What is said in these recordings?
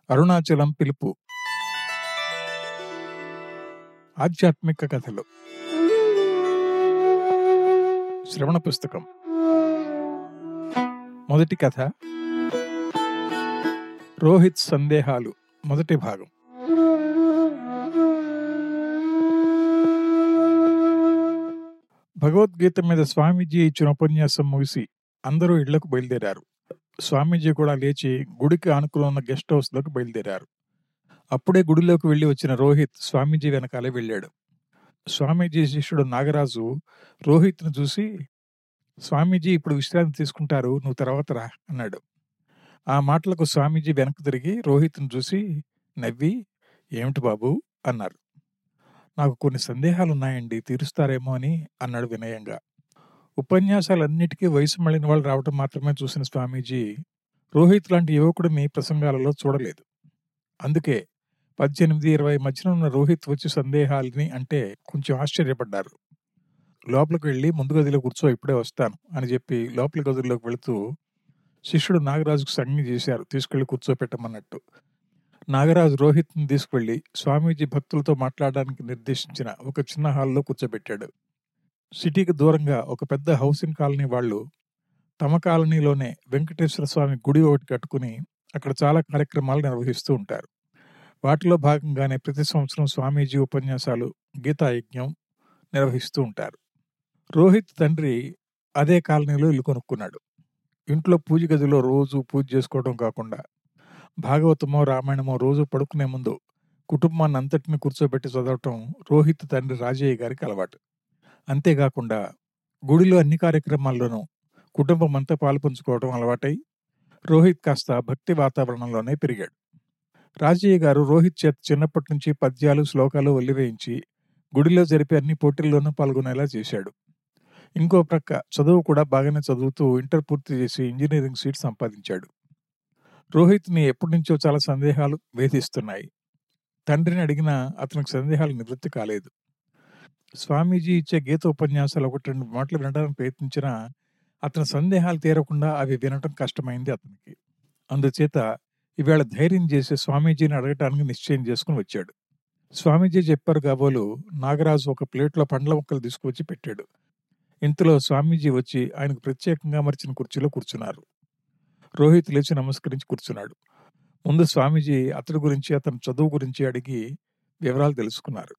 అరుణాచలం పిలుపు ఆధ్యాత్మిక కథలు శ్రవణ పుస్తకం మొదటి కథ రోహిత్ సందేహాలు మొదటి భాగం భగవద్గీత మీద స్వామీజీ ఇచ్చిన ఉపన్యాసం ముగిసి అందరూ ఇళ్లకు బయలుదేరారు స్వామీజీ కూడా లేచి గుడికి ఆనుకుని ఉన్న గెస్ట్ హౌస్లోకి బయలుదేరారు అప్పుడే గుడిలోకి వెళ్ళి వచ్చిన రోహిత్ స్వామీజీ వెనకాలే వెళ్ళాడు స్వామీజీ శిష్యుడు నాగరాజు రోహిత్ను చూసి స్వామీజీ ఇప్పుడు విశ్రాంతి తీసుకుంటారు నువ్వు తర్వాత రా అన్నాడు ఆ మాటలకు స్వామీజీ వెనక్కి తిరిగి రోహిత్ను చూసి నవ్వి ఏమిటి బాబు అన్నారు నాకు కొన్ని సందేహాలు ఉన్నాయండి తీరుస్తారేమో అని అన్నాడు వినయంగా ఉపన్యాసాలన్నిటికీ వయసు మళ్ళిన వాళ్ళు రావటం మాత్రమే చూసిన స్వామీజీ రోహిత్ లాంటి యువకుడిని ప్రసంగాలలో చూడలేదు అందుకే పద్దెనిమిది ఇరవై మధ్యన ఉన్న రోహిత్ వచ్చి సందేహాలని అంటే కొంచెం ఆశ్చర్యపడ్డారు లోపలికి వెళ్ళి ముందు గదిలో కూర్చో ఇప్పుడే వస్తాను అని చెప్పి లోపలి గదిలోకి వెళుతూ శిష్యుడు నాగరాజుకు సంజ్ఞ చేశారు తీసుకెళ్లి కూర్చోపెట్టమన్నట్టు నాగరాజు రోహిత్ని తీసుకువెళ్లి స్వామీజీ భక్తులతో మాట్లాడడానికి నిర్దేశించిన ఒక చిన్న హాల్లో కూర్చోబెట్టాడు సిటీకి దూరంగా ఒక పెద్ద హౌసింగ్ కాలనీ వాళ్ళు తమ కాలనీలోనే వెంకటేశ్వర స్వామి గుడి ఒకటి కట్టుకుని అక్కడ చాలా కార్యక్రమాలు నిర్వహిస్తూ ఉంటారు వాటిలో భాగంగానే ప్రతి సంవత్సరం స్వామీజీ ఉపన్యాసాలు గీతాయజ్ఞం నిర్వహిస్తూ ఉంటారు రోహిత్ తండ్రి అదే కాలనీలో ఇల్లు కొనుక్కున్నాడు ఇంట్లో పూజ గదిలో రోజు పూజ చేసుకోవడం కాకుండా భాగవతమో రామాయణమో రోజు పడుకునే ముందు కుటుంబాన్ని అంతటిని కూర్చోబెట్టి చదవటం రోహిత్ తండ్రి రాజయ్య గారికి అలవాటు అంతేకాకుండా గుడిలో అన్ని కార్యక్రమాల్లోనూ కుటుంబం అంతా పాలు పంచుకోవడం అలవాటై రోహిత్ కాస్త భక్తి వాతావరణంలోనే పెరిగాడు రాజయ్య గారు రోహిత్ చేత చిన్నప్పటి నుంచి పద్యాలు శ్లోకాలు వల్లివేయించి గుడిలో జరిపే అన్ని పోటీల్లోనూ పాల్గొనేలా చేశాడు ఇంకో ప్రక్క చదువు కూడా బాగానే చదువుతూ ఇంటర్ పూర్తి చేసి ఇంజనీరింగ్ సీట్ సంపాదించాడు రోహిత్ని ఎప్పటి నుంచో చాలా సందేహాలు వేధిస్తున్నాయి తండ్రిని అడిగినా అతనికి సందేహాలు నివృత్తి కాలేదు స్వామీజీ ఇచ్చే గీత ఉపన్యాసాలు ఒకటి రెండు మాటలు వినడానికి ప్రయత్నించినా అతని సందేహాలు తీరకుండా అవి వినటం కష్టమైంది అతనికి అందుచేత ఈవేళ ధైర్యం చేసి స్వామీజీని అడగటానికి నిశ్చయం చేసుకుని వచ్చాడు స్వామీజీ చెప్పారు కాబోలు నాగరాజు ఒక ప్లేట్లో పండ్ల ముక్కలు తీసుకువచ్చి పెట్టాడు ఇంతలో స్వామీజీ వచ్చి ఆయనకు ప్రత్యేకంగా మరిచిన కుర్చీలో కూర్చున్నారు రోహిత్ లేచి నమస్కరించి కూర్చున్నాడు ముందు స్వామీజీ అతడి గురించి అతని చదువు గురించి అడిగి వివరాలు తెలుసుకున్నారు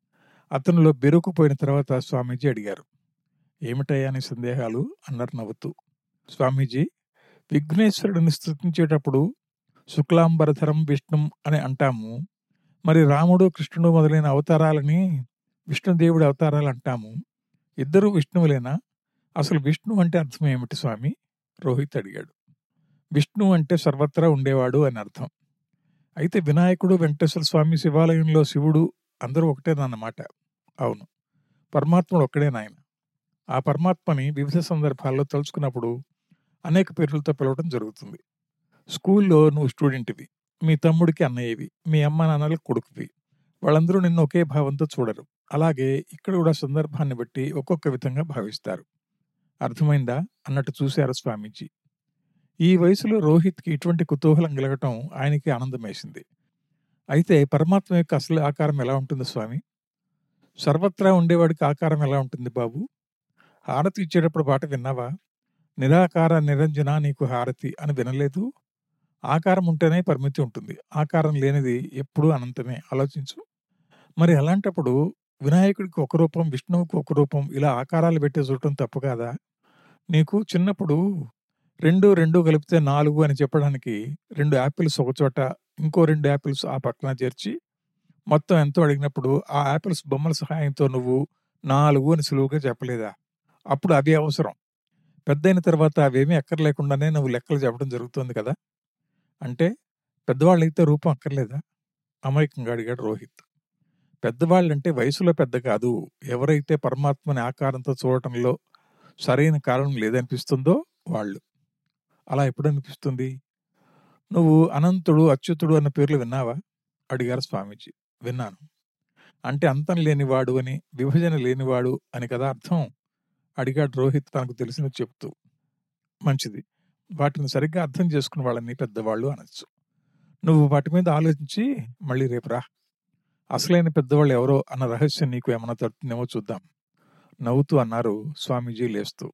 అతనిలో బెరుకుపోయిన తర్వాత స్వామీజీ అడిగారు ఏమిటయ్యా నీ సందేహాలు అన్నారు నవ్వుతూ స్వామీజీ విఘ్నేశ్వరుడిని స్థుతించేటప్పుడు శుక్లాంబరధరం విష్ణుం అని అంటాము మరి రాముడు కృష్ణుడు మొదలైన అవతారాలని విష్ణుదేవుడి అవతారాలు అంటాము ఇద్దరు విష్ణువులేనా అసలు విష్ణు అంటే అర్థం ఏమిటి స్వామి రోహిత్ అడిగాడు విష్ణు అంటే సర్వత్రా ఉండేవాడు అని అర్థం అయితే వినాయకుడు వెంకటేశ్వర స్వామి శివాలయంలో శివుడు అందరూ ఒకటేనన్నమాట అవును పరమాత్ముడు ఒక్కడే నాయన ఆ పరమాత్మని వివిధ సందర్భాల్లో తలుచుకున్నప్పుడు అనేక పేర్లతో పిలవడం జరుగుతుంది స్కూల్లో నువ్వు స్టూడెంట్వి మీ తమ్ముడికి అన్నయ్యవి మీ అమ్మ నాన్నలకు కొడుకువి వాళ్ళందరూ నిన్ను ఒకే భావంతో చూడరు అలాగే ఇక్కడ కూడా సందర్భాన్ని బట్టి ఒక్కొక్క విధంగా భావిస్తారు అర్థమైందా అన్నట్టు చూశారు స్వామీజీ ఈ వయసులో రోహిత్కి ఇటువంటి కుతూహలం కలగటం ఆయనకి ఆనందం వేసింది అయితే పరమాత్మ యొక్క అసలు ఆకారం ఎలా ఉంటుంది స్వామి సర్వత్రా ఉండేవాడికి ఆకారం ఎలా ఉంటుంది బాబు హారతి ఇచ్చేటప్పుడు పాట విన్నావా నిరాకార నిరంజన నీకు హారతి అని వినలేదు ఆకారం ఉంటేనే పరిమితి ఉంటుంది ఆకారం లేనిది ఎప్పుడూ అనంతమే ఆలోచించు మరి అలాంటప్పుడు వినాయకుడికి ఒక రూపం విష్ణువుకి ఒక రూపం ఇలా ఆకారాలు పెట్టి చూడటం తప్పు కాదా నీకు చిన్నప్పుడు రెండు రెండు కలిపితే నాలుగు అని చెప్పడానికి రెండు యాపిల్స్ ఒక చోట ఇంకో రెండు యాపిల్స్ ఆ పక్కన చేర్చి మొత్తం ఎంతో అడిగినప్పుడు ఆ యాపిల్స్ బొమ్మల సహాయంతో నువ్వు నాలుగు అని సులువుగా చెప్పలేదా అప్పుడు అవి అవసరం పెద్దయిన తర్వాత అవేమీ అక్కర్లేకుండానే నువ్వు లెక్కలు చెప్పడం జరుగుతుంది కదా అంటే పెద్దవాళ్ళైతే రూపం అక్కర్లేదా అమాయకంగా అడిగాడు రోహిత్ పెద్దవాళ్ళంటే వయసులో పెద్ద కాదు ఎవరైతే పరమాత్మని ఆకారంతో చూడటంలో సరైన కారణం లేదనిపిస్తుందో వాళ్ళు అలా ఎప్పుడు అనిపిస్తుంది నువ్వు అనంతుడు అచ్యుతుడు అన్న పేర్లు విన్నావా అడిగారు స్వామీజీ విన్నాను అంటే అంతం లేనివాడు అని విభజన లేనివాడు అని కదా అర్థం అడిగాడు రోహిత్ తనకు తెలిసిన చెప్తూ మంచిది వాటిని సరిగ్గా అర్థం చేసుకున్న వాళ్ళని పెద్దవాళ్ళు అనొచ్చు నువ్వు వాటి మీద ఆలోచించి మళ్ళీ రేపు రా అసలైన పెద్దవాళ్ళు ఎవరో అన్న రహస్యం నీకు ఏమైనా తడుతుందేమో చూద్దాం నవ్వుతూ అన్నారు స్వామీజీ లేస్తూ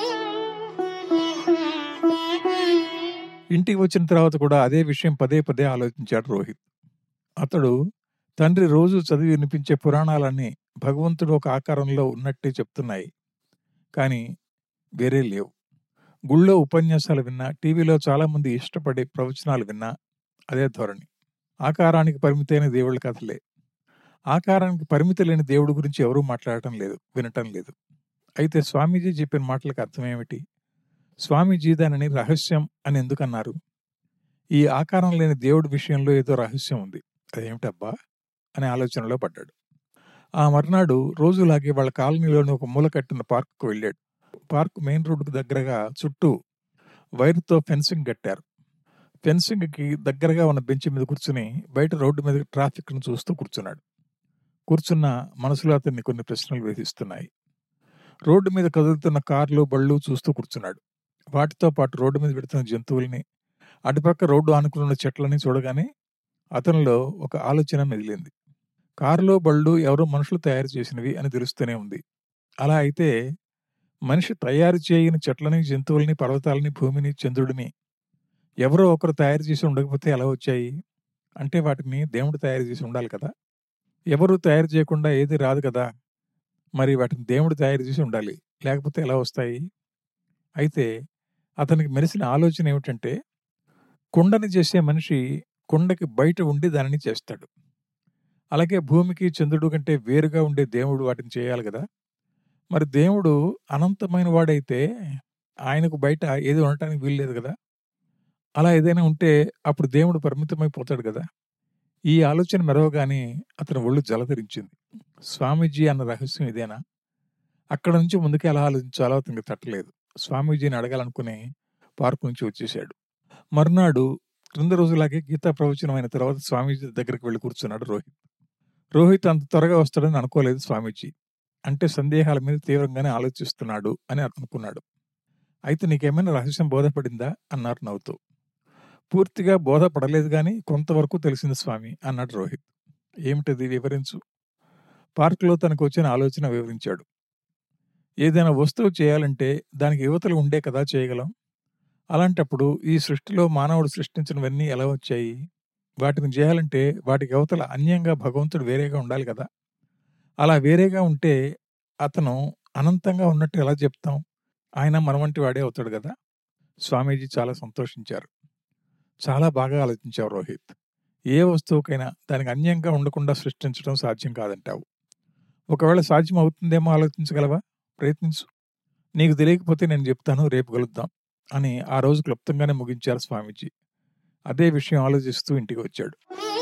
ఇంటికి వచ్చిన తర్వాత కూడా అదే విషయం పదే పదే ఆలోచించాడు రోహిత్ అతడు తండ్రి రోజు చదివి వినిపించే పురాణాలన్నీ భగవంతుడు ఒక ఆకారంలో ఉన్నట్టే చెప్తున్నాయి కానీ వేరే లేవు గుళ్ళో ఉపన్యాసాలు విన్నా టీవీలో చాలా మంది ఇష్టపడే ప్రవచనాలు విన్నా అదే ధోరణి ఆకారానికి పరిమితైన దేవుళ్ళ కథలే ఆకారానికి పరిమితి లేని దేవుడి గురించి ఎవరూ మాట్లాడటం లేదు వినటం లేదు అయితే స్వామీజీ చెప్పిన మాటలకు అర్థం ఏమిటి స్వామీజీ దానిని రహస్యం అని ఎందుకన్నారు ఈ ఆకారం లేని దేవుడి విషయంలో ఏదో రహస్యం ఉంది అదేమిటబ్బా అనే ఆలోచనలో పడ్డాడు ఆ మర్నాడు రోజులాగే వాళ్ళ కాలనీలోని ఒక మూల కట్టిన పార్కుకు వెళ్ళాడు పార్క్ మెయిన్ రోడ్డుకు దగ్గరగా చుట్టూ వైర్తో ఫెన్సింగ్ కట్టారు ఫెన్సింగ్కి దగ్గరగా ఉన్న బెంచ్ మీద కూర్చుని బయట రోడ్డు మీద ట్రాఫిక్ను చూస్తూ కూర్చున్నాడు కూర్చున్న మనసులో అతన్ని కొన్ని ప్రశ్నలు వేధిస్తున్నాయి రోడ్డు మీద కదులుతున్న కార్లు బళ్ళు చూస్తూ కూర్చున్నాడు వాటితో పాటు రోడ్డు మీద పెడుతున్న జంతువుల్ని అటుపక్క రోడ్డు ఆనుకున్న చెట్లని చూడగానే అతనిలో ఒక ఆలోచన మెదిలింది కారులో బళ్ళు ఎవరో మనుషులు తయారు చేసినవి అని తెలుస్తూనే ఉంది అలా అయితే మనిషి తయారు చేయని చెట్లని జంతువుల్ని పర్వతాలని భూమిని చంద్రుడిని ఎవరో ఒకరు తయారు చేసి ఉండకపోతే ఎలా వచ్చాయి అంటే వాటిని దేవుడు తయారు చేసి ఉండాలి కదా ఎవరు తయారు చేయకుండా ఏది రాదు కదా మరి వాటిని దేవుడు తయారు చేసి ఉండాలి లేకపోతే ఎలా వస్తాయి అయితే అతనికి మెరిసిన ఆలోచన ఏమిటంటే కుండని చేసే మనిషి కుండకి బయట ఉండి దానిని చేస్తాడు అలాగే భూమికి చంద్రుడు కంటే వేరుగా ఉండే దేవుడు వాటిని చేయాలి కదా మరి దేవుడు అనంతమైన వాడైతే ఆయనకు బయట ఏది ఉండటానికి వీల్లేదు కదా అలా ఏదైనా ఉంటే అప్పుడు దేవుడు పరిమితమైపోతాడు కదా ఈ ఆలోచన మెరవగానే అతని ఒళ్ళు జలధరించింది స్వామీజీ అన్న రహస్యం ఇదేనా అక్కడ నుంచి ముందుకు ఎలా ఆలోచించాలో అతనికి తట్టలేదు స్వామీజీని అడగాలనుకుని పార్కు నుంచి వచ్చేశాడు మర్నాడు క్రింద రోజులాగే గీతా ప్రవచనం అయిన తర్వాత స్వామీజీ దగ్గరికి వెళ్ళి కూర్చున్నాడు రోహిత్ రోహిత్ అంత త్వరగా వస్తాడని అనుకోలేదు స్వామీజీ అంటే సందేహాల మీద తీవ్రంగానే ఆలోచిస్తున్నాడు అని అనుకున్నాడు అయితే నీకేమైనా రహస్యం బోధపడిందా అన్నారు నవ్వుతూ పూర్తిగా బోధపడలేదు కానీ కొంతవరకు తెలిసింది స్వామి అన్నాడు రోహిత్ ఏమిటది వివరించు పార్కులో తనకు వచ్చిన ఆలోచన వివరించాడు ఏదైనా వస్తువు చేయాలంటే దానికి యువతలు ఉండే కదా చేయగలం అలాంటప్పుడు ఈ సృష్టిలో మానవుడు సృష్టించినవన్నీ ఎలా వచ్చాయి వాటిని చేయాలంటే వాటికి అవతల అన్యంగా భగవంతుడు వేరేగా ఉండాలి కదా అలా వేరేగా ఉంటే అతను అనంతంగా ఉన్నట్టు ఎలా చెప్తాం ఆయన మన వంటి వాడే అవుతాడు కదా స్వామీజీ చాలా సంతోషించారు చాలా బాగా ఆలోచించావు రోహిత్ ఏ వస్తువుకైనా దానికి అన్యంగా ఉండకుండా సృష్టించడం సాధ్యం కాదంటావు ఒకవేళ సాధ్యం అవుతుందేమో ఆలోచించగలవా ప్రయత్నించు నీకు తెలియకపోతే నేను చెప్తాను రేపు కలుద్దాం అని ఆ రోజు క్లుప్తంగానే ముగించారు స్వామీజీ అదే విషయం ఆలోచిస్తూ ఇంటికి వచ్చాడు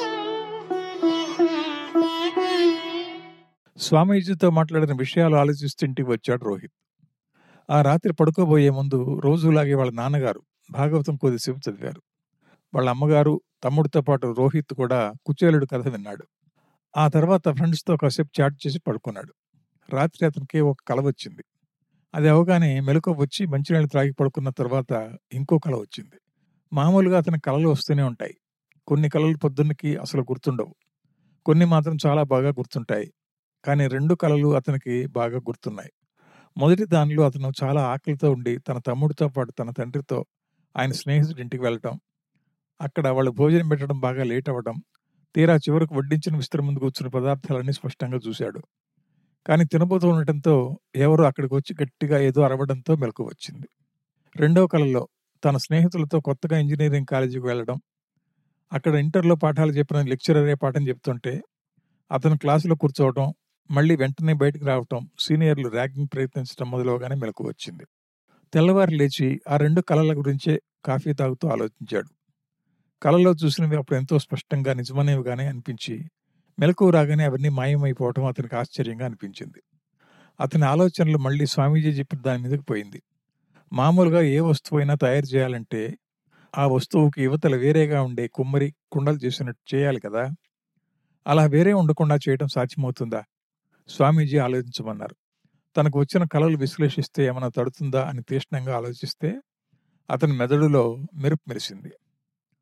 స్వామీజీతో మాట్లాడిన విషయాలు ఆలోచిస్తూ ఇంటికి వచ్చాడు రోహిత్ ఆ రాత్రి పడుకోబోయే ముందు రోజులాగే వాళ్ళ నాన్నగారు భాగవతం కొద్దిసేపు చదివారు వాళ్ళ అమ్మగారు తమ్ముడితో పాటు రోహిత్ కూడా కుచేలుడు కథ విన్నాడు ఆ తర్వాత ఫ్రెండ్స్తో కాసేపు చాట్ చేసి పడుకున్నాడు రాత్రి అతనికి ఒక కల వచ్చింది అది అవగానే మెలకు వచ్చి మంచినీళ్ళు త్రాగి పడుకున్న తర్వాత ఇంకో కల వచ్చింది మామూలుగా అతని కళలు వస్తూనే ఉంటాయి కొన్ని కళలు పొద్దున్నకి అసలు గుర్తుండవు కొన్ని మాత్రం చాలా బాగా గుర్తుంటాయి కానీ రెండు కళలు అతనికి బాగా గుర్తున్నాయి మొదటి దానిలో అతను చాలా ఆకలితో ఉండి తన తమ్ముడితో పాటు తన తండ్రితో ఆయన స్నేహితుడి ఇంటికి వెళ్ళటం అక్కడ వాళ్ళు భోజనం పెట్టడం బాగా లేట్ అవ్వడం తీరా చివరకు వడ్డించిన విస్తర ముందు కూర్చున్న పదార్థాలన్నీ స్పష్టంగా చూశాడు కానీ తినబోతూ ఉండటంతో ఎవరో అక్కడికి వచ్చి గట్టిగా ఏదో అరవడంతో మెలకు వచ్చింది రెండవ కళలో తన స్నేహితులతో కొత్తగా ఇంజనీరింగ్ కాలేజీకి వెళ్ళడం అక్కడ ఇంటర్లో పాఠాలు చెప్పిన లెక్చరరే పాఠం చెప్తుంటే అతను క్లాసులో కూర్చోవడం మళ్ళీ వెంటనే బయటకు రావటం సీనియర్లు ర్యాగింగ్ ప్రయత్నించడం మొదలుగానే మెలకు వచ్చింది తెల్లవారు లేచి ఆ రెండు కళల గురించే కాఫీ తాగుతూ ఆలోచించాడు కళలో చూసినవి అప్పుడు ఎంతో స్పష్టంగా నిజమనేవిగానే అనిపించి మెలకు రాగానే అవన్నీ మాయమైపోవటం అతనికి ఆశ్చర్యంగా అనిపించింది అతని ఆలోచనలు మళ్ళీ స్వామీజీ చెప్పిన దాని మీదకి పోయింది మామూలుగా ఏ వస్తువు అయినా తయారు చేయాలంటే ఆ వస్తువుకి యువతల వేరేగా ఉండే కుమ్మరి కుండలు చేసినట్టు చేయాలి కదా అలా వేరే ఉండకుండా చేయడం సాధ్యమవుతుందా స్వామీజీ ఆలోచించమన్నారు తనకు వచ్చిన కళలు విశ్లేషిస్తే ఏమైనా తడుతుందా అని తీష్ణంగా ఆలోచిస్తే అతని మెదడులో మెరుపు మెరిసింది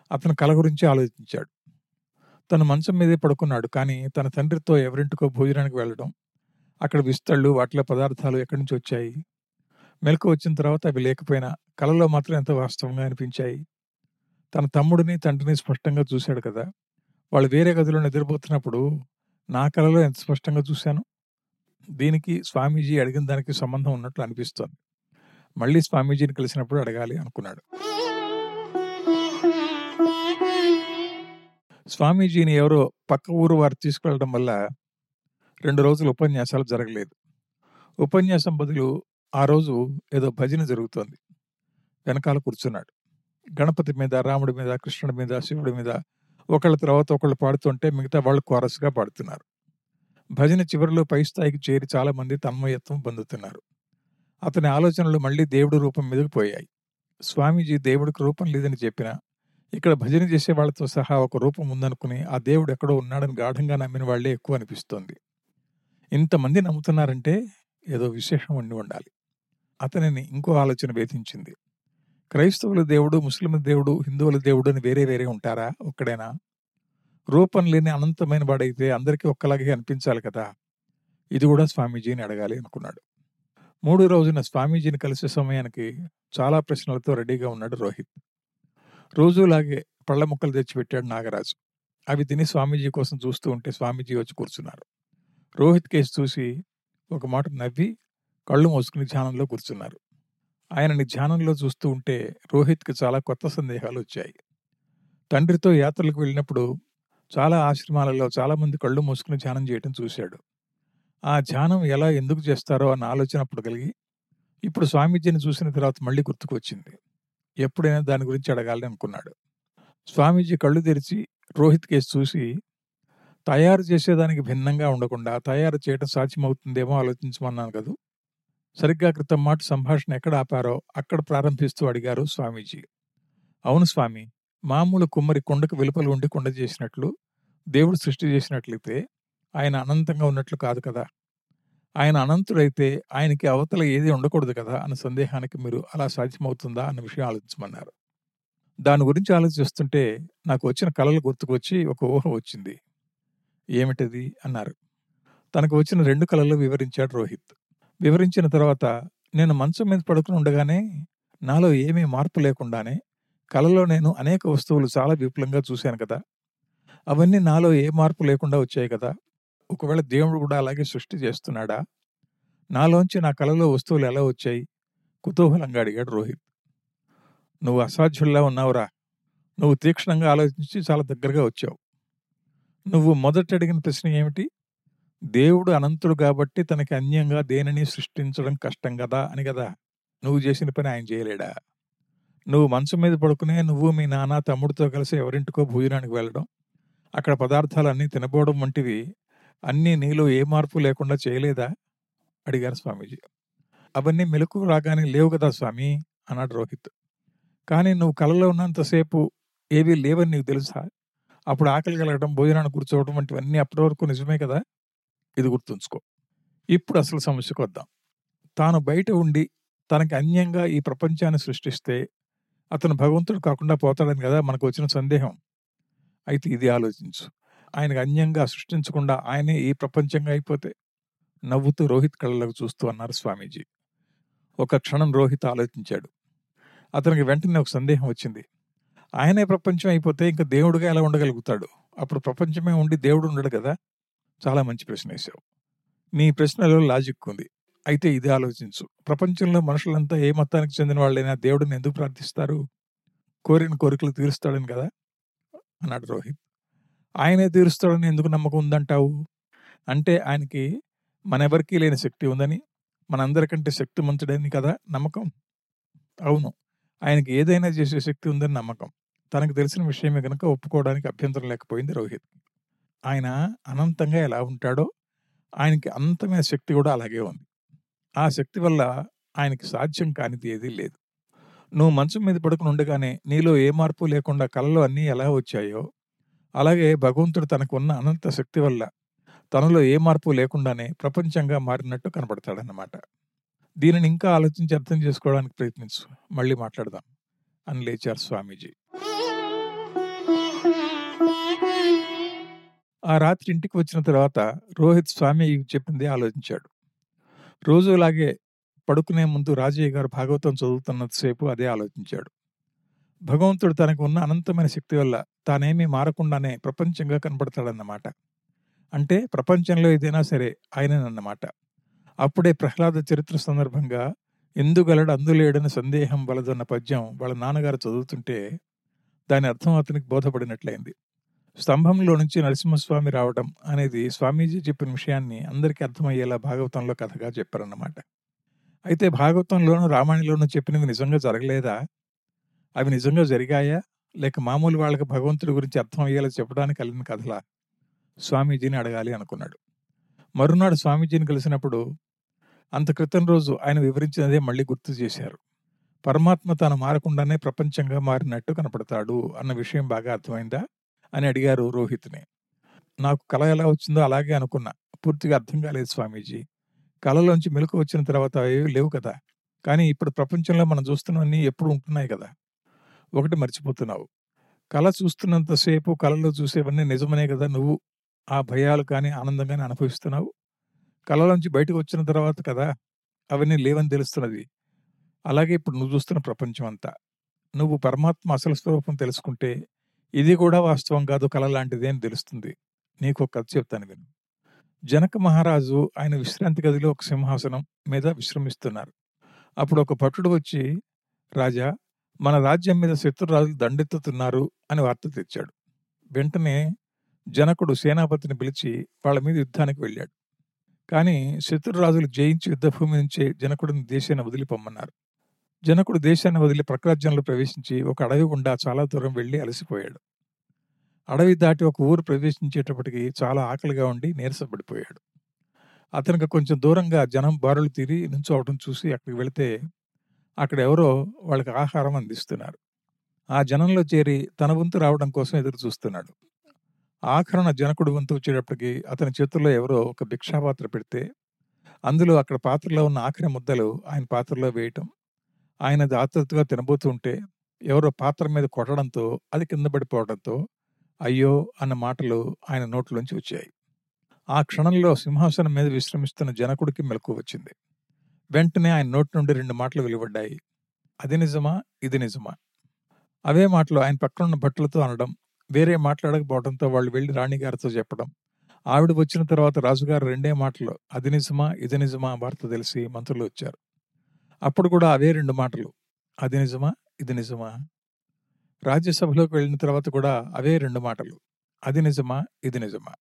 అతను కల గురించి ఆలోచించాడు తను మంచం మీదే పడుకున్నాడు కానీ తన తండ్రితో ఎవరింటికో భోజనానికి వెళ్ళడం అక్కడ విస్తళ్ళు వాటిలో పదార్థాలు ఎక్కడి నుంచి వచ్చాయి మెలకు వచ్చిన తర్వాత అవి లేకపోయినా కలలో మాత్రం ఎంత వాస్తవంగా అనిపించాయి తన తమ్ముడిని తండ్రిని స్పష్టంగా చూశాడు కదా వాళ్ళు వేరే గదిలో నిద్రపోతున్నప్పుడు నా కలలో ఎంత స్పష్టంగా చూశాను దీనికి స్వామీజీ అడిగిన దానికి సంబంధం ఉన్నట్లు అనిపిస్తోంది మళ్ళీ స్వామీజీని కలిసినప్పుడు అడగాలి అనుకున్నాడు స్వామీజీని ఎవరో పక్క ఊరు వారు తీసుకెళ్లడం వల్ల రెండు రోజులు ఉపన్యాసాలు జరగలేదు ఉపన్యాసం బదులు ఆ రోజు ఏదో భజన జరుగుతోంది వెనకాల కూర్చున్నాడు గణపతి మీద రాముడి మీద కృష్ణుడి మీద శివుడి మీద ఒకళ్ళ తర్వాత ఒకళ్ళు పాడుతుంటే మిగతా వాళ్ళు కోరస్గా పాడుతున్నారు భజన చివరిలో పై స్థాయికి చేరి చాలా మంది తన్మయత్వం పొందుతున్నారు అతని ఆలోచనలు మళ్ళీ దేవుడి రూపం మీదకు పోయాయి స్వామీజీ దేవుడికి రూపం లేదని చెప్పినా ఇక్కడ భజన చేసే వాళ్ళతో సహా ఒక రూపం ఉందనుకుని ఆ దేవుడు ఎక్కడో ఉన్నాడని గాఢంగా నమ్మిన వాళ్లే ఎక్కువ అనిపిస్తోంది ఇంతమంది నమ్ముతున్నారంటే ఏదో విశేషం ఉండి ఉండాలి అతనిని ఇంకో ఆలోచన వేధించింది క్రైస్తవుల దేవుడు ముస్లిం దేవుడు హిందువుల దేవుడు అని వేరే వేరే ఉంటారా ఒక్కడేనా రూపం లేని అనంతమైన వాడైతే అందరికీ ఒక్కలాగే అనిపించాలి కదా ఇది కూడా స్వామీజీని అడగాలి అనుకున్నాడు మూడు రోజున స్వామీజీని కలిసే సమయానికి చాలా ప్రశ్నలతో రెడీగా ఉన్నాడు రోహిత్ రోజులాగే పళ్ళ ముక్కలు తెచ్చిపెట్టాడు నాగరాజు అవి తిని స్వామీజీ కోసం చూస్తూ ఉంటే స్వామీజీ వచ్చి కూర్చున్నారు రోహిత్ కేసు చూసి ఒక మాట నవ్వి కళ్ళు మూసుకుని ధ్యానంలో కూర్చున్నారు ఆయనని ధ్యానంలో చూస్తూ ఉంటే రోహిత్కి చాలా కొత్త సందేహాలు వచ్చాయి తండ్రితో యాత్రలకు వెళ్ళినప్పుడు చాలా ఆశ్రమాలలో చాలా మంది కళ్ళు మూసుకుని ధ్యానం చేయటం చూశాడు ఆ ధ్యానం ఎలా ఎందుకు చేస్తారో అన్న ఆలోచన అప్పుడు కలిగి ఇప్పుడు స్వామీజీని చూసిన తర్వాత మళ్ళీ గుర్తుకొచ్చింది ఎప్పుడైనా దాని గురించి అడగాలని అనుకున్నాడు స్వామీజీ కళ్ళు తెరిచి రోహిత్ కేసు చూసి తయారు చేసేదానికి భిన్నంగా ఉండకుండా తయారు చేయడం సాధ్యమవుతుందేమో ఆలోచించమన్నాను కదూ సరిగ్గా క్రితం మాట సంభాషణ ఎక్కడ ఆపారో అక్కడ ప్రారంభిస్తూ అడిగారు స్వామీజీ అవును స్వామి మామూలు కుమ్మరి కొండకు వెలుపల ఉండి కొండ చేసినట్లు దేవుడు సృష్టి చేసినట్లయితే ఆయన అనంతంగా ఉన్నట్లు కాదు కదా ఆయన అనంతుడైతే ఆయనకి అవతల ఏది ఉండకూడదు కదా అన్న సందేహానికి మీరు అలా సాధ్యమవుతుందా అన్న విషయం ఆలోచించమన్నారు దాని గురించి ఆలోచిస్తుంటే నాకు వచ్చిన కళలు గుర్తుకొచ్చి ఒక ఊహ వచ్చింది ఏమిటది అన్నారు తనకు వచ్చిన రెండు కళలు వివరించాడు రోహిత్ వివరించిన తర్వాత నేను మంచం మీద పడుకుని ఉండగానే నాలో ఏమీ మార్పు లేకుండానే కలలో నేను అనేక వస్తువులు చాలా విపులంగా చూశాను కదా అవన్నీ నాలో ఏ మార్పు లేకుండా వచ్చాయి కదా ఒకవేళ దేవుడు కూడా అలాగే సృష్టి చేస్తున్నాడా నాలోంచి నా కలలో వస్తువులు ఎలా వచ్చాయి కుతూహలంగా అడిగాడు రోహిత్ నువ్వు అసాధ్యుల్లా ఉన్నావురా నువ్వు తీక్షణంగా ఆలోచించి చాలా దగ్గరగా వచ్చావు నువ్వు మొదట అడిగిన ప్రశ్న ఏమిటి దేవుడు అనంతుడు కాబట్టి తనకి అన్యంగా దేనిని సృష్టించడం కష్టం కదా అని కదా నువ్వు చేసిన పని ఆయన చేయలేడా నువ్వు మంచం మీద పడుకునే నువ్వు మీ నాన్న తమ్ముడితో కలిసి ఎవరింటికో భోజనానికి వెళ్ళడం అక్కడ పదార్థాలన్నీ తినబోవడం వంటివి అన్నీ నీలో ఏ మార్పు లేకుండా చేయలేదా అడిగారు స్వామీజీ అవన్నీ మెలకు రాగానే లేవు కదా స్వామి అన్నాడు రోహిత్ కానీ నువ్వు కలలో ఉన్నంతసేపు ఏవీ లేవని నీకు తెలుసా అప్పుడు ఆకలి కలగడం భోజనాన్ని కూర్చోవడం వంటివన్నీ అప్పటి వరకు నిజమే కదా ఇది గుర్తుంచుకో ఇప్పుడు అసలు సమస్యకు వద్దాం తాను బయట ఉండి తనకి అన్యంగా ఈ ప్రపంచాన్ని సృష్టిస్తే అతను భగవంతుడు కాకుండా పోతాడని కదా మనకు వచ్చిన సందేహం అయితే ఇది ఆలోచించు ఆయనకు అన్యంగా సృష్టించకుండా ఆయనే ఈ ప్రపంచంగా అయిపోతే నవ్వుతూ రోహిత్ కళ్ళలోకి చూస్తూ అన్నారు స్వామీజీ ఒక క్షణం రోహిత్ ఆలోచించాడు అతనికి వెంటనే ఒక సందేహం వచ్చింది ఆయనే ప్రపంచం అయిపోతే ఇంకా దేవుడుగా ఎలా ఉండగలుగుతాడు అప్పుడు ప్రపంచమే ఉండి దేవుడు ఉండడు కదా చాలా మంచి ప్రశ్న వేశావు నీ ప్రశ్నలో లాజిక్ ఉంది అయితే ఇది ఆలోచించు ప్రపంచంలో మనుషులంతా ఏ మతానికి చెందిన వాళ్ళైనా దేవుడిని ఎందుకు ప్రార్థిస్తారు కోరిన కోరికలు తీరుస్తాడని కదా అన్నాడు రోహిత్ ఆయనే తీరుస్తాడని ఎందుకు నమ్మకం ఉందంటావు అంటే ఆయనకి మనెవరికీ లేని శక్తి ఉందని మనందరికంటే శక్తిమంతుడని కదా నమ్మకం అవును ఆయనకి ఏదైనా చేసే శక్తి ఉందని నమ్మకం తనకు తెలిసిన విషయమే కనుక ఒప్పుకోవడానికి అభ్యంతరం లేకపోయింది రోహిత్ ఆయన అనంతంగా ఎలా ఉంటాడో ఆయనకి అనంతమైన శక్తి కూడా అలాగే ఉంది ఆ శక్తి వల్ల ఆయనకి సాధ్యం కానిది ఏదీ లేదు నువ్వు మంచం మీద పడుకుని ఉండగానే నీలో ఏ మార్పు లేకుండా కళలో అన్నీ ఎలా వచ్చాయో అలాగే భగవంతుడు తనకున్న అనంత శక్తి వల్ల తనలో ఏ మార్పు లేకుండానే ప్రపంచంగా మారినట్టు కనపడతాడన్నమాట దీనిని ఇంకా ఆలోచించి అర్థం చేసుకోవడానికి ప్రయత్నించు మళ్ళీ మాట్లాడదాం అని లేచారు స్వామీజీ ఆ రాత్రి ఇంటికి వచ్చిన తర్వాత రోహిత్ స్వామి చెప్పింది ఆలోచించాడు రోజులాగే పడుకునే ముందు రాజయ్య గారు భాగవతం చదువుతున్నంతసేపు అదే ఆలోచించాడు భగవంతుడు తనకు ఉన్న అనంతమైన శక్తి వల్ల తానేమీ మారకుండానే ప్రపంచంగా కనపడతాడన్నమాట అంటే ప్రపంచంలో ఏదైనా సరే ఆయననన్నమాట అప్పుడే ప్రహ్లాద చరిత్ర సందర్భంగా ఎందుగలడు అందులేడని సందేహం వలదన్న పద్యం వాళ్ళ నాన్నగారు చదువుతుంటే దాని అర్థం అతనికి బోధపడినట్లయింది స్తంభంలో నుంచి నరసింహస్వామి రావడం అనేది స్వామీజీ చెప్పిన విషయాన్ని అందరికీ అర్థమయ్యేలా భాగవతంలో కథగా చెప్పారన్నమాట అయితే భాగవతంలోనూ రామాయణంలోనూ చెప్పినవి నిజంగా జరగలేదా అవి నిజంగా జరిగాయా లేక మామూలు వాళ్ళకి భగవంతుడి గురించి అర్థం అయ్యేలా చెప్పడానికి కలిగిన కథలా స్వామీజీని అడగాలి అనుకున్నాడు మరునాడు స్వామీజీని కలిసినప్పుడు అంత క్రితం రోజు ఆయన వివరించినదే మళ్ళీ గుర్తు చేశారు పరమాత్మ తాను మారకుండానే ప్రపంచంగా మారినట్టు కనపడతాడు అన్న విషయం బాగా అర్థమైందా అని అడిగారు రోహిత్ని నాకు కళ ఎలా వచ్చిందో అలాగే అనుకున్నా పూర్తిగా అర్థం కాలేదు స్వామీజీ కళలోంచి మెలకు వచ్చిన తర్వాత ఏవి లేవు కదా కానీ ఇప్పుడు ప్రపంచంలో మనం చూస్తున్నవన్నీ ఎప్పుడు ఉంటున్నాయి కదా ఒకటి మర్చిపోతున్నావు కళ చూస్తున్నంతసేపు కళలో చూసేవన్నీ నిజమనే కదా నువ్వు ఆ భయాలు కానీ ఆనందంగానే అనుభవిస్తున్నావు కళలోంచి బయటకు వచ్చిన తర్వాత కదా అవన్నీ లేవని తెలుస్తున్నది అలాగే ఇప్పుడు నువ్వు చూస్తున్న ప్రపంచం అంతా నువ్వు పరమాత్మ అసలు స్వరూపం తెలుసుకుంటే ఇది కూడా వాస్తవం కాదు కళ లాంటిది అని తెలుస్తుంది నీకు ఒక కథ చెప్తాను విను జనక మహారాజు ఆయన విశ్రాంతి గదిలో ఒక సింహాసనం మీద విశ్రమిస్తున్నారు అప్పుడు ఒక భటుడు వచ్చి రాజా మన రాజ్యం మీద శత్రురాజులు దండెత్తుతున్నారు అని వార్త తెచ్చాడు వెంటనే జనకుడు సేనాపతిని పిలిచి వాళ్ళ మీద యుద్ధానికి వెళ్ళాడు కానీ శత్రురాజులు జయించి యుద్ధభూమి నుంచే జనకుడిని దేశాన్ని వదిలిపోమ్మన్నారు జనకుడు దేశాన్ని వదిలి ప్రకరాజ్యంలో ప్రవేశించి ఒక అడవి గుండా చాలా దూరం వెళ్ళి అలసిపోయాడు అడవి దాటి ఒక ఊరు ప్రవేశించేటప్పటికి చాలా ఆకలిగా ఉండి నీరసపడిపోయాడు అతనికి కొంచెం దూరంగా జనం బారులు తీరి నుంచోవటం చూసి అక్కడికి వెళితే అక్కడ ఎవరో వాళ్ళకి ఆహారం అందిస్తున్నారు ఆ జనంలో చేరి తన వంతు రావడం కోసం ఎదురు చూస్తున్నాడు ఆఖరణ జనకుడు వంతు వచ్చేటప్పటికి అతని చేతుల్లో ఎవరో ఒక భిక్షాపాత్ర పెడితే అందులో అక్కడ పాత్రలో ఉన్న ఆఖరి ముద్దలు ఆయన పాత్రలో వేయటం ఆయన అది ఆతృతగా తినబోతుంటే ఎవరో పాత్ర మీద కొట్టడంతో అది కింద పడిపోవడంతో అయ్యో అన్న మాటలు ఆయన నోట్లోంచి వచ్చాయి ఆ క్షణంలో సింహాసనం మీద విశ్రమిస్తున్న జనకుడికి మెలకు వచ్చింది వెంటనే ఆయన నోటి నుండి రెండు మాటలు వెలువడ్డాయి అది నిజమా ఇది నిజమా అవే మాటలు ఆయన పక్కనున్న భట్టులతో అనడం వేరే మాట్లాడకపోవడంతో వాళ్ళు వెళ్ళి రాణిగారితో చెప్పడం ఆవిడ వచ్చిన తర్వాత రాజుగారు రెండే మాటలు అది నిజమా ఇది నిజమా వార్త తెలిసి మంత్రులు వచ్చారు అప్పుడు కూడా అవే రెండు మాటలు అది నిజమా ఇది నిజమా రాజ్యసభలోకి వెళ్ళిన తర్వాత కూడా అవే రెండు మాటలు అది నిజమా ఇది నిజమా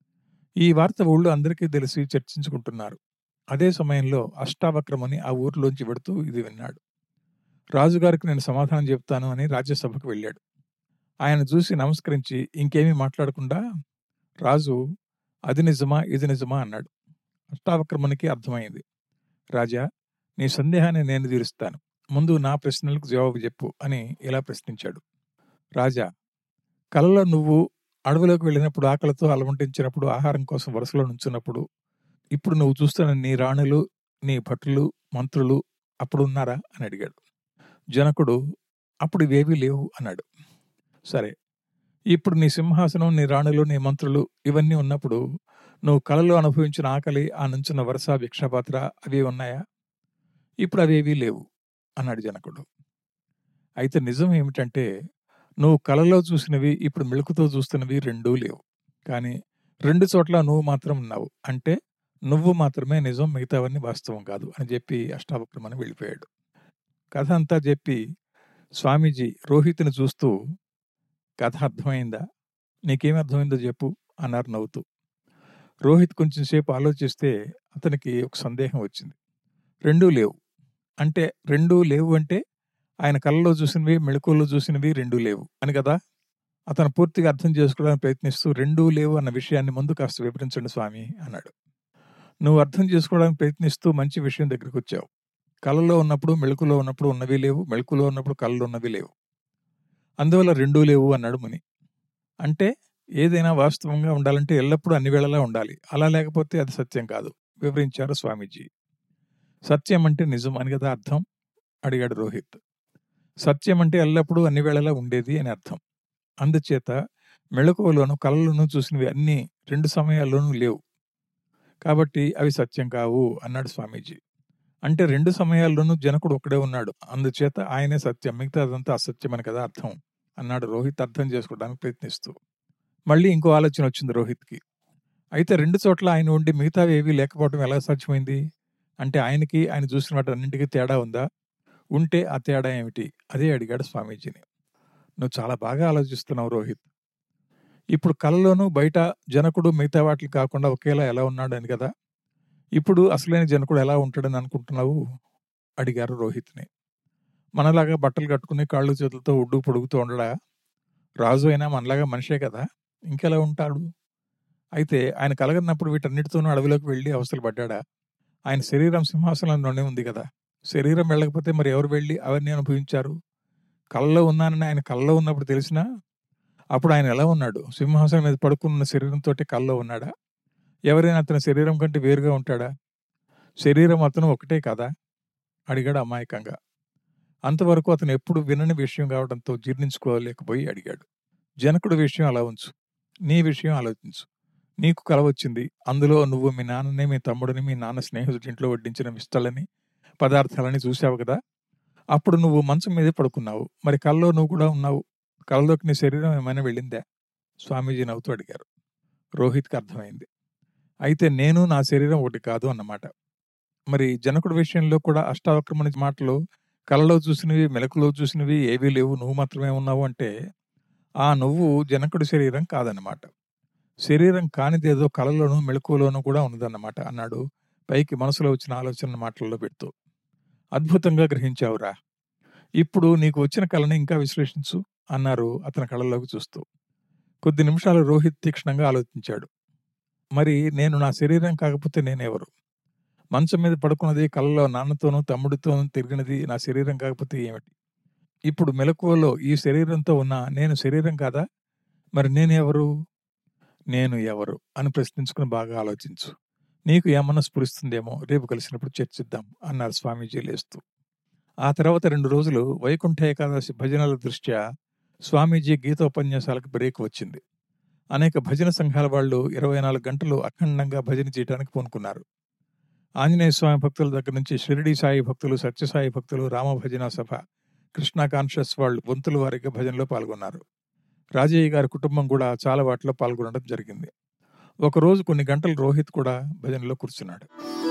ఈ వార్త ఊళ్ళో అందరికీ తెలిసి చర్చించుకుంటున్నారు అదే సమయంలో అష్టావక్రమని ఆ ఊరిలోంచి వెడుతూ ఇది విన్నాడు రాజుగారికి నేను సమాధానం చెప్తాను అని రాజ్యసభకు వెళ్ళాడు ఆయన చూసి నమస్కరించి ఇంకేమీ మాట్లాడకుండా రాజు అది నిజమా ఇది నిజమా అన్నాడు అష్టావక్రమునికి అర్థమైంది రాజా నీ సందేహాన్ని నేను తీరుస్తాను ముందు నా ప్రశ్నలకు జవాబు చెప్పు అని ఇలా ప్రశ్నించాడు రాజా కలలో నువ్వు అడవిలోకి వెళ్ళినప్పుడు ఆకలితో అలవంటించినప్పుడు ఆహారం కోసం వరుసలో నుంచున్నప్పుడు ఇప్పుడు నువ్వు చూస్తున్న నీ రాణులు నీ భటులు మంత్రులు అప్పుడు ఉన్నారా అని అడిగాడు జనకుడు అప్పుడు ఇవేవీ లేవు అన్నాడు సరే ఇప్పుడు నీ సింహాసనం నీ రాణులు నీ మంత్రులు ఇవన్నీ ఉన్నప్పుడు నువ్వు కళలో అనుభవించిన ఆకలి ఆ నుంచున్న వరుస భిక్షాపాత్ర అవి ఉన్నాయా ఇప్పుడు అవేవీ లేవు అన్నాడు జనకుడు అయితే నిజం ఏమిటంటే నువ్వు కళలో చూసినవి ఇప్పుడు మెళుకుతో చూస్తున్నవి రెండూ లేవు కానీ రెండు చోట్ల నువ్వు మాత్రం ఉన్నావు అంటే నువ్వు మాత్రమే నిజం మిగతావన్నీ వాస్తవం కాదు అని చెప్పి అష్టావక్రమని వెళ్ళిపోయాడు కథ అంతా చెప్పి స్వామీజీ రోహిత్ని చూస్తూ కథ అర్థమైందా నీకేం అర్థమైందో చెప్పు అన్నారు నవ్వుతూ రోహిత్ కొంచెం సేపు ఆలోచిస్తే అతనికి ఒక సందేహం వచ్చింది రెండూ లేవు అంటే రెండూ లేవు అంటే ఆయన కళ్ళలో చూసినవి మెళకువలో చూసినవి రెండూ లేవు అని కదా అతను పూర్తిగా అర్థం చేసుకోవడానికి ప్రయత్నిస్తూ రెండూ లేవు అన్న విషయాన్ని ముందు కాస్త వివరించండి స్వామి అన్నాడు నువ్వు అర్థం చేసుకోవడానికి ప్రయత్నిస్తూ మంచి విషయం దగ్గరికి వచ్చావు కళలో ఉన్నప్పుడు మెళకులో ఉన్నప్పుడు ఉన్నవి లేవు మెళకులో ఉన్నప్పుడు కళ్ళు ఉన్నవి లేవు అందువల్ల రెండూ లేవు అన్నాడు ముని అంటే ఏదైనా వాస్తవంగా ఉండాలంటే ఎల్లప్పుడూ అన్ని వేళలా ఉండాలి అలా లేకపోతే అది సత్యం కాదు వివరించారు స్వామీజీ సత్యం అంటే నిజం అని కదా అర్థం అడిగాడు రోహిత్ సత్యం అంటే ఎల్లప్పుడూ అన్ని వేళలా ఉండేది అని అర్థం అందుచేత మెళకువలోను కళలను చూసినవి అన్నీ రెండు సమయాల్లోనూ లేవు కాబట్టి అవి సత్యం కావు అన్నాడు స్వామీజీ అంటే రెండు సమయాల్లోనూ జనకుడు ఒక్కడే ఉన్నాడు అందుచేత ఆయనే సత్యం మిగతా అదంతా అసత్యమని కదా అర్థం అన్నాడు రోహిత్ అర్థం చేసుకోవడానికి ప్రయత్నిస్తూ మళ్ళీ ఇంకో ఆలోచన వచ్చింది రోహిత్కి అయితే రెండు చోట్ల ఆయన ఉండి మిగతావి ఏవీ లేకపోవడం ఎలా సాధ్యమైంది అంటే ఆయనకి ఆయన చూసిన వాటి అన్నింటికీ తేడా ఉందా ఉంటే ఆ తేడా ఏమిటి అదే అడిగాడు స్వామీజీని నువ్వు చాలా బాగా ఆలోచిస్తున్నావు రోహిత్ ఇప్పుడు కళలోనూ బయట జనకుడు మిగతా వాటికి కాకుండా ఒకేలా ఎలా ఉన్నాడు అని కదా ఇప్పుడు అసలైన జనకుడు ఎలా ఉంటాడని అనుకుంటున్నావు అడిగారు రోహిత్ని మనలాగా బట్టలు కట్టుకుని కాళ్ళు చేతులతో ఉడ్డు పొడుగుతూ ఉండడా రాజు అయినా మనలాగా మనిషే కదా ఇంకెలా ఉంటాడు అయితే ఆయన కలగన్నప్పుడు వీటన్నిటితోనూ అడవిలోకి వెళ్ళి అవస్థలు పడ్డాడా ఆయన శరీరం సింహాసనంలోనే ఉంది కదా శరీరం వెళ్ళకపోతే మరి ఎవరు వెళ్ళి అవన్నీ అనుభవించారు కళ్ళలో ఉన్నానని ఆయన కళ్ళలో ఉన్నప్పుడు తెలిసినా అప్పుడు ఆయన ఎలా ఉన్నాడు సింహాసనం మీద పడుకున్న శరీరంతో కళ్ళలో ఉన్నాడా ఎవరైనా అతని శరీరం కంటే వేరుగా ఉంటాడా శరీరం అతను ఒకటే కదా అడిగాడు అమాయకంగా అంతవరకు అతను ఎప్పుడు వినని విషయం కావడంతో జీర్ణించుకోలేకపోయి అడిగాడు జనకుడు విషయం అలా ఉంచు నీ విషయం ఆలోచించు నీకు కల వచ్చింది అందులో నువ్వు మీ నాన్నని మీ తమ్ముడిని మీ నాన్న స్నేహితుడి ఇంట్లో వడ్డించిన విస్తలని పదార్థాలని చూసావు కదా అప్పుడు నువ్వు మంచం మీదే పడుకున్నావు మరి కల్లో నువ్వు కూడా ఉన్నావు కళ్ళలోకి నీ శరీరం ఏమైనా వెళ్ళిందా స్వామీజీ నవ్వుతూ అడిగారు రోహిత్కి అర్థమైంది అయితే నేను నా శరీరం ఒకటి కాదు అన్నమాట మరి జనకుడి విషయంలో కూడా అష్టావక్రమణ మాటలు కళ్ళలో చూసినవి మెలకులో చూసినవి ఏవీ లేవు నువ్వు మాత్రమే ఉన్నావు అంటే ఆ నువ్వు జనకుడి శరీరం కాదన్నమాట శరీరం కానిదేదో కళలోనూ మెళకువలోనూ కూడా ఉన్నదన్నమాట అన్నాడు పైకి మనసులో వచ్చిన ఆలోచన మాటల్లో పెడుతూ అద్భుతంగా గ్రహించావురా ఇప్పుడు నీకు వచ్చిన కళని ఇంకా విశ్లేషించు అన్నారు అతని కళ్ళలోకి చూస్తూ కొద్ది నిమిషాలు రోహిత్ తీక్షణంగా ఆలోచించాడు మరి నేను నా శరీరం కాకపోతే నేనెవరు మంచం మీద పడుకున్నది కళ్ళలో నాన్నతోనూ తమ్ముడితోనూ తిరిగినది నా శరీరం కాకపోతే ఏమిటి ఇప్పుడు మెలకువలో ఈ శరీరంతో ఉన్న నేను శరీరం కాదా మరి నేనెవరు నేను ఎవరు అని ప్రశ్నించుకుని బాగా ఆలోచించు నీకు ఏమన్నా స్ఫురిస్తుందేమో రేపు కలిసినప్పుడు చర్చిద్దాం అన్నారు స్వామీజీ లేస్తూ ఆ తర్వాత రెండు రోజులు వైకుంఠ ఏకాదశి భజనల దృష్ట్యా స్వామీజీ గీతోపన్యాసాలకు బ్రేక్ వచ్చింది అనేక భజన సంఘాల వాళ్ళు ఇరవై నాలుగు గంటలు అఖండంగా భజన చేయడానికి పూనుకున్నారు ఆంజనేయ స్వామి భక్తుల దగ్గర నుంచి షిరిడి సాయి భక్తులు సత్యసాయి భక్తులు రామ భజన సభ కృష్ణ కాన్షియస్ వాళ్ళు వంతుల వారిగా భజనలో పాల్గొన్నారు రాజయ్య గారి కుటుంబం కూడా చాలా వాటిలో పాల్గొనడం జరిగింది ఒకరోజు కొన్ని గంటలు రోహిత్ కూడా భజనలో కూర్చున్నాడు